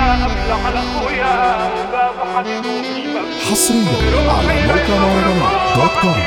افلح على اخويا وبابه حبيبه مش مفهوم حصريا على موقع مهرجانات دوت كوم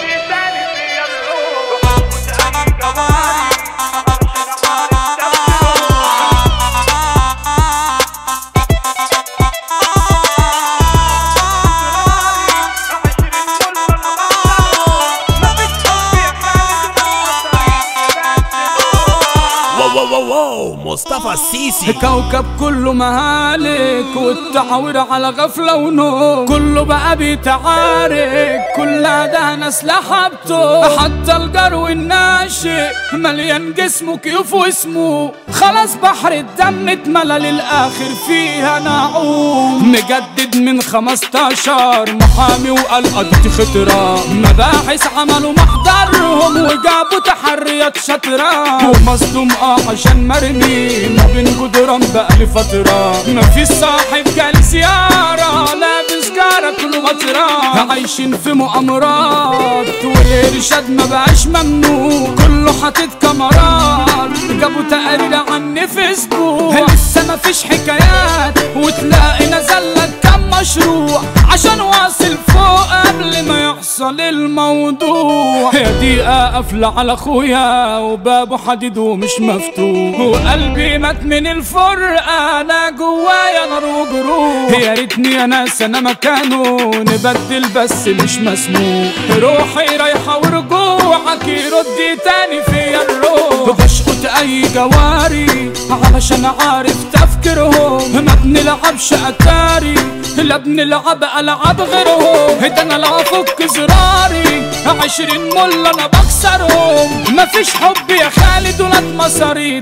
واو واو واو واو مصطفى السيسي كوكب كله مهالك والتعوير على غفلة ونوم كله بقى بيتعارك كل ده ناس لحبته حتى الجرو الناشئ مليان جسمه كيوف واسمه خلاص بحر الدم اتملى للآخر فيها نعوم مجدد من 15 محامي وقال قضيت خطرة مباحث عملوا محضرهم وجابوا تحريات شطرة ومصدوم اه عشان مرمي ما بين جدران بقالي فترة مفيش صاحب جالي زيارة لابس جارة كله مطرة عايشين في مؤامرات والإرشاد ما بقاش ممنوع كله حاطط كاميرات جابوا تقارير عني فيسبوك لسه مفيش حكايات وتلاقي نزل لك كام مشروع عشان واصل فوق قبل ما يحصل الموضوع يا دقيقة قافلة على اخويا وبابه حديد ومش مفتوح وقلبي مات من الفرقة انا جوايا نار وجروح يا ريتني انا سنة مكانه نبدل بس مش مسموح روحي رايحة ورجوعك يرد تاني فيا الروح بشقط اي جواري علشان عارف تفكيرهم ما بنلعبش اتاري لا بنلعب العاب غيرهم ده انا لا افك زراري عشرين مول انا بكسرهم مفيش حب يا خالد ولاد مصاري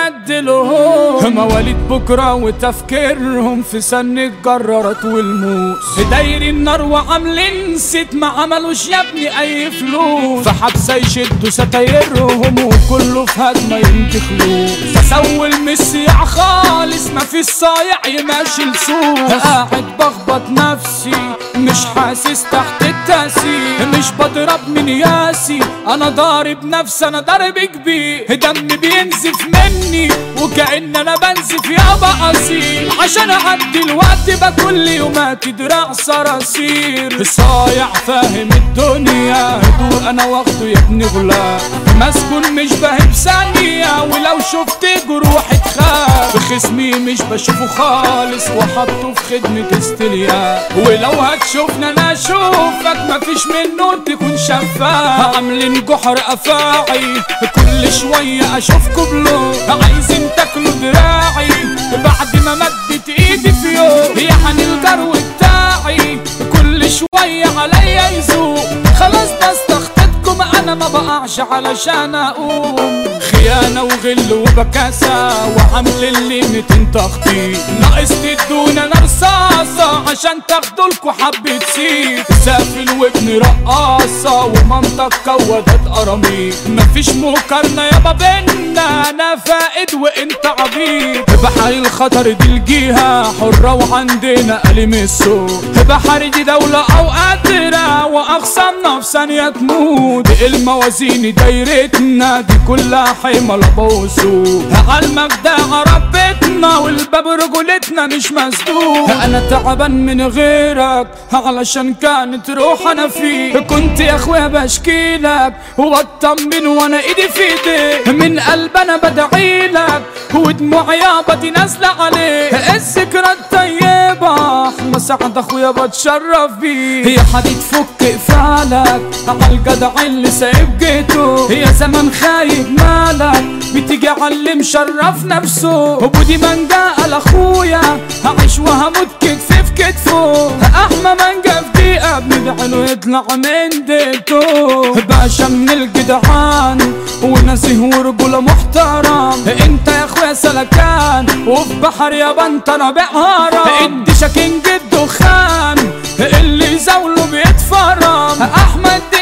تبدلهم مواليد بكره وتفكيرهم في سن الجرارات والموس دايرين نار وعاملين نسيت ما عملوش يا ابني اي فلوس في حبسه يشدوا ستايرهم وكله في هدمه ينتخلوه فسول مسيع خالص مفيش صايع يمشي لسوق قاعد بخبط نفسي مش حاسس تحت التأثير مش بضرب من ياسي انا ضارب نفسي انا ضارب كبير دمي بينزف مني وكأن انا بنزف يابا اصيل عشان اعدي الوقت بكل يوماتي دراع صراصير صايع فاهم الدنيا هدوء انا واخده يا ابني غلاب مسكون مش بهب ثانية ولو شفت جروح تخاف خصمي مش بشوفه خالص وحطه في خدمة استلياء ولو هتشوفنا انا اشوفك مفيش منه تكون شفاف عاملين جحر افاعي كل شوية اشوفكوا بلو عايزين تاكلوا دراعي بعد ما مدت ايدي في يوم يعني الجرو بتاعي كل شوية عليا يزوق خلاص بستخطبكم انا ما بقعش علشان اقوم خيانة وغل وبكاسة وعامل الليمت انت اختي ناقص تدونا انا رصاصة عشان تاخدولكوا حبة سيف سافل وابن رقاصة ومامتك كودت قراميط مفيش مقارنة يابا بينا انا فائد وانت عبيط بحر الخطر دي الجهة حرة وعندنا قلم السوق بحر دي دولة او قادرة واخصامنا في ثانية تموت الموازين دايرتنا دي كلها حيمة لبوسو علمك ده ربتنا والباب رجولتنا مش مسدود انا تعبان من غيرك علشان كانت روح انا فيك كنت يا اخويا بشكيلك واطمن وانا ايدي في ايديك من قلب انا بدعيلك ودموع يابا دي نازله عليك الذكرى الطيبه احلى سعد اخويا بتشرف بيه هي حديد فك قفالك على الجدع اللي سايب جيته يا زمان خايب مالك بتيجي على اللي مشرف نفسه وبودي من جاء لاخويا هعيش وهموت كتف في كتفه احمى من جا في دقيقه بندعي له يطلع من ديته باشا من الجدعان ونسيه ورجوله محترم انت يا اخويا سلكان وفي بحر يابا انت رابع هرم ادي شاكين جد دخان اللي زاوله بيتفرم احمد دي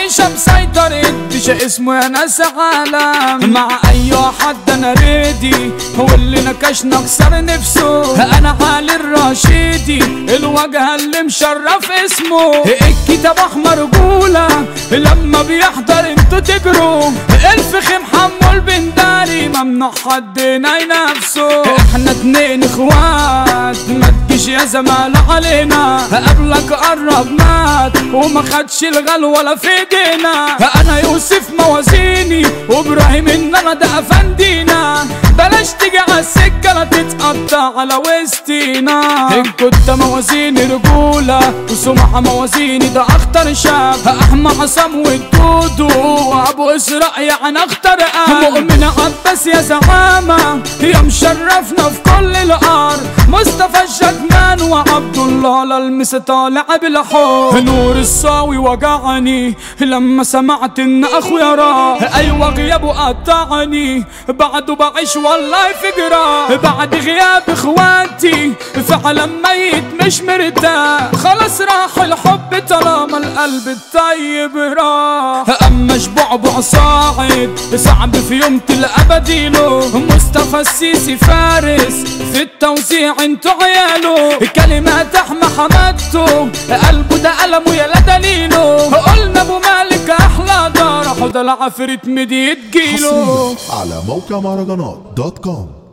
عايشة مسيطر اديش اسمه يا ناس عالم مع اي حد انا ريدي هو اللي نكشنا كسر نفسه انا علي الرشيدي الواجهة اللي مشرف اسمه الكتاب احمر جولة لما بيحضر انتوا تجروا الفخم حمو البنداري ممنوع حد يناي نفسه احنا اتنين اخوات ما تجيش يا زمال علينا قبلك قرب مات وما خدش الغل ولا في ايدينا انا يوسف موازيني وابراهيم ان انا ده افندينا بلاش تيجي على السكة لا تتقطع على وسطينا ان كنت موازيني رجولة وسمعة موازيني ده اخطر شاب احمى عصام والدودو وابو اسراء يعني اخطر قلب مؤمن عباس يا زعامة يا مشرفنا في كل الارض مصطفى الشكمان وعبد الله للمس طالع بالحب نور الصاوي وجعني لما سمعت ان اخويا راح ايوه غيابه قطعني بعده بعيش والله فجرة بعد غياب اخواتي فعلا ميت مش مرتاح خلاص راح الحب طالما القلب الطيب راح اما شبعبع صاعد صعب في يوم تلقى بديله مصطفى السيسي فارس في التوزيع انتو عياله كلمات احمى حمدته قلبه ده قلمه يا لا دليله قلنا ابو مالك احلى دار حد العفريت مدي تجيله على موقع مهرجانات دوت كوم